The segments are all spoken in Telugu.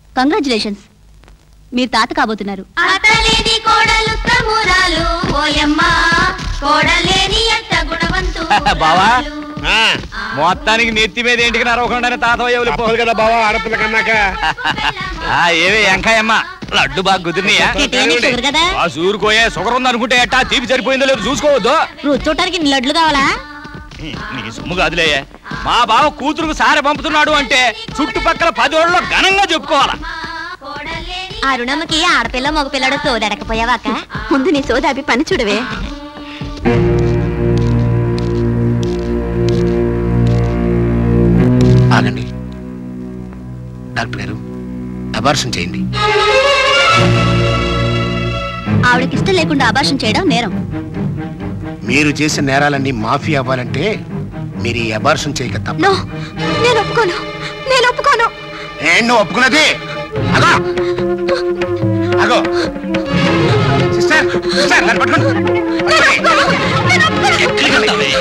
కంగ్రాచులేషన్స్ మీరు తాత కాబోతున్నారు అతలేని కోడలు తమ్మురాలు ఓయమ్మ కోడలేని అత్త గుణవంతు బావా మొత్తానికి నెత్తి మీద ఇంటికి నరవకుండానే తాతయ్య తప్పదు కదా బావా ఆడపిల్ల కన్నాక ఏవి ఎంకాయమ్మ లడ్డు బాగా కుదిరినాయా కేటేని షుగర్ కదా ఆ సూరుకోయే షుగర్ ఉంది అనుకుంటే ఎట్టా తీపి సరిపోయిందో లేదో చూసుకోవద్దు రుచి చూడటానికి ఇన్ని లడ్లు కావాలా నీ సొమ్ము కాదులే మా బావ కూతురుకు సారె పంపుతున్నాడు అంటే చుట్టుపక్కల పది రోజుల్లో ఘనంగా చెప్పుకోవాలా ఆ రుణమ్మకి ఆడపిల్ల మగపిల్లడు తోదడకపోయావాక ముందు నీ సోదాపి పని చూడవే ఆగండి డాక్టర్ గారు అబార్షన్ చేయండి ఆవిడకి ఇష్టం లేకుండా అభాషణ చేయడం నేరం మీరు చేసిన నేరాలన్నీ మాఫీ అవ్వాలంటే మీరు ఈ అబార్షన్ చేయక తప్ప నో నేను ఒప్పుకోను నేను ఒప్పుకోను ఏంటో ఒప్పుకున్నది అగో అగో సిస్టర్ సిస్టర్ నన్ను పట్టుకోండి. ఎక్కడికి వెళ్తావే?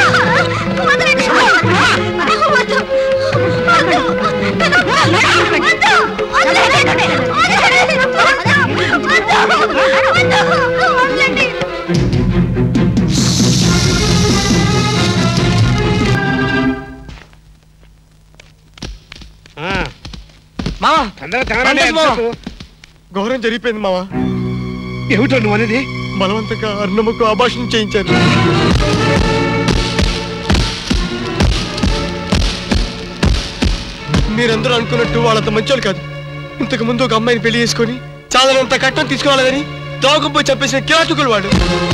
ఆ, మావా తొందరగా తినరండి, సంతోష్ మావా. ఎంతసేపు? ఘోరం జరిగిపోయింది మావా ఏమిటో నువ్వు అనేది బలవంతంగా అన్నమ్మకు అభాషణ చేయించారు మీరందరూ అనుకున్నట్టు వాళ్ళంత మంచోళ్ళు కాదు ఇంతకు ముందు ఒక అమ్మాయిని పెళ్లి చేసుకొని చాలనంత కట్నం తీసుకోవాలని దోకపోయి చెప్పేసిన కిరాటుకులు వాడు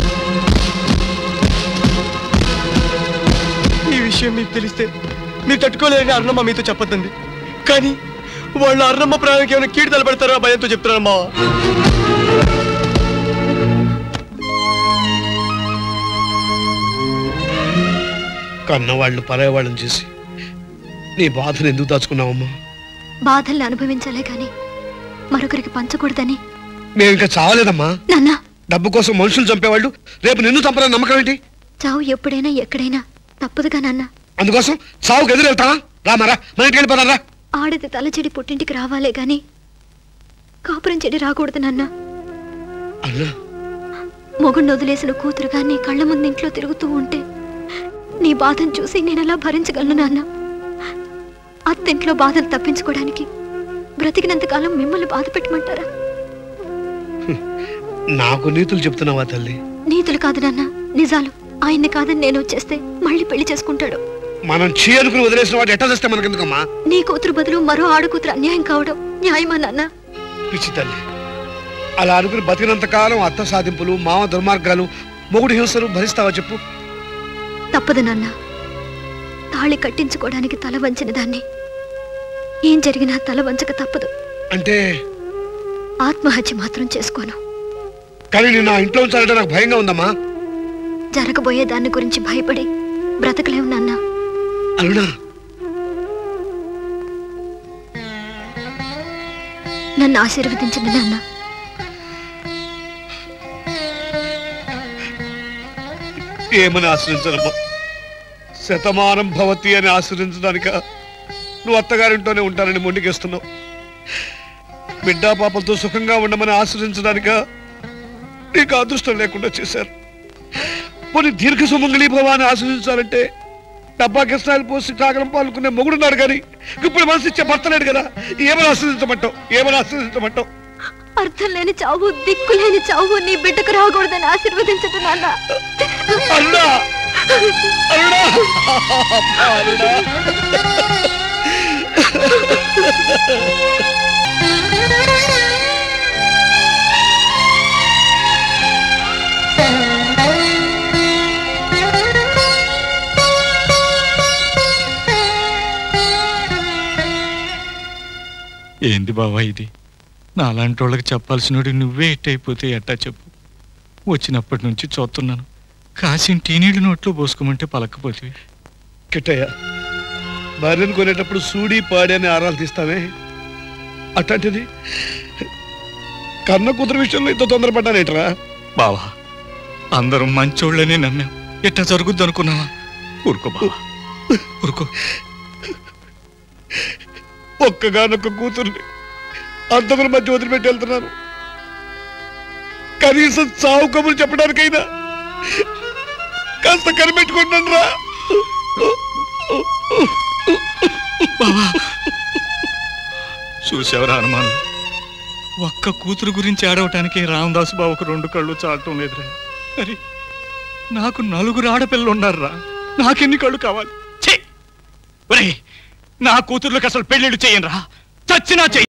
ఈ విషయం మీకు తెలిస్తే మీరు తట్టుకోలేరని అన్నమ్మ మీతో చెప్పొద్దండి కానీ వాళ్ళు అన్నమ్మ ప్రాణానికి ఏమైనా కీడు తలపెడతారో ఆ భయంతో చెప్తున్నారు మావా కన్నవాళ్ళు పరాయవాళ్ళని చేసి నీ బాధను ఎందుకు దాచుకున్నావమ్మా బాధల్ని అనుభవించాలే గాని మరొకరికి పంచకూడదని మేము ఇంకా చావలేదమ్మా నాన్న డబ్బు కోసం మనుషులు చంపేవాళ్ళు రేపు నిన్ను చంపాలని నమ్మకం ఏంటి చావు ఎప్పుడైనా ఎక్కడైనా తప్పదుగా నాన్న అందుకోసం చావుకు ఎదురు వెళ్తావా రామారా మన ఇంటికి వెళ్ళిపోతారా ఆడది తలచెడి పుట్టింటికి రావాలే గాని కాపురం చెడి రాకూడదు నాన్న అన్నా మొగుడిని వదిలేసిన కూతురుగా నీ కళ్ళ ముందు ఇంట్లో తిరుగుతూ ఉంటే నీ బాధను చూసి నేను ఎలా భరించగలను నాన్న అత్తింట్లో బాధను తప్పించుకోవడానికి బ్రతికినంత కాలం మిమ్మల్ని బాధ పెట్టమంటారా నాకు నీతులు చెప్తున్నావా తల్లి నీతులు కాదు నాన్న నిజాలు ఆయన్ని కాదని నేను వచ్చేస్తే మళ్ళీ పెళ్లి చేసుకుంటాడు మనం చీ అనుకుని వదిలేసిన వాడు ఎట్ట చేస్తే మనకెందుకమ్మా నీ కూతురు బదులు మరో ఆడకూతురు అన్యాయం కావడం న్యాయమా నాన్న పిచ్చి తల్లి అలా అనుకుని బతికినంత కాలం అత్త సాధింపులు మామ దుర్మార్గాలు మొగుడు హింసలు భరిస్తావా చెప్పు తప్పదు నాన్న తాళి కట్టించుకోవడానికి తల వంచిన దాన్ని ఏం జరిగినా తల వంచక తప్పదు అంటే ఆత్మహత్య మాత్రం చేసుకోను కానీ నేను నా ఇంట్లో ఉంచాలంటే నాకు భయంగా ఉందమ్మా జరగబోయే దాని గురించి భయపడి బ్రతకలేవు నాన్న అరుణా నన్ను ఆశీర్వదించండి నాన్న ఏమని ఆశ్రయించనమ్మా శతమానం భవతి అని ఆశ్రయించడానిక నువ్వు అత్తగారింటోనే ఉంటానని మొండికేస్తున్నావు బిడ్డా పాపలతో సుఖంగా ఉండమని ఆశ్రయించడానిక నీకు అదృష్టం లేకుండా చేశారు పోనీ దీర్ఘ సుమంగళీ భవాన్ని ఆశ్రయించాలంటే డబ్బా కిస్తాలు పోసి కాగలం పాల్గొనే మొగుడున్నాడు కానీ ఇప్పుడు మనసు ఇచ్చే భర్త లేడు కదా ఏమని ఆశ్రయించమంటావు ఏమని ఆశ్రయించమంటావు అర్థం లేని చావు దిక్కు లేని చావు నీ బిడ్డకు రాకూడదని ఆశీర్వదించదు నాన్న అరుణా అరుణా అరుణా ఏంది బావా ఇది నాలాంటి వాళ్ళకి చెప్పాల్సినోడు నువ్వే ఎట్టయిపోతే ఎట్టా చెప్పు వచ్చినప్పటి నుంచి చూస్తున్నాను కాసిన టీనీళ్ళు నోట్లో పోసుకోమంటే పలకపోతే కిట్టయ్య భార్యను కొనేటప్పుడు సూడి పాడి అని ఆరాలు తీస్తామే అట్లాంటిది కన్న కూతురు విషయంలో ఇంత తొందరపడ్డానేట్రా బావా అందరం మంచోళ్ళనే నమ్మాం ఎట్టా జరుగుద్ది అనుకున్నావా ఊరుకో బావా ఊరుకో ఒక్కగానొక్క కూతుర్ని అంతకుల మధ్య వదిలిపెట్టి వెళ్తున్నాను కనీసం చావు కబురు చెప్పడానికైనా కాస్త కనిపెట్టుకుంటాను రా చూసావరా హనుమాన్ ఒక్క కూతురు గురించి ఆడవటానికి రామదాసు బాబుకు రెండు కళ్ళు చాలటం లేదురా మరి నాకు నలుగురు ఆడపిల్లలు ఉన్నారురా నాకెన్ని కళ్ళు కావాలి ఛీ! ఒరేయ్, నా కూతుర్లకు అసలు పెళ్ళిళ్ళు చేయను రా చచ్చినా చెయ్యి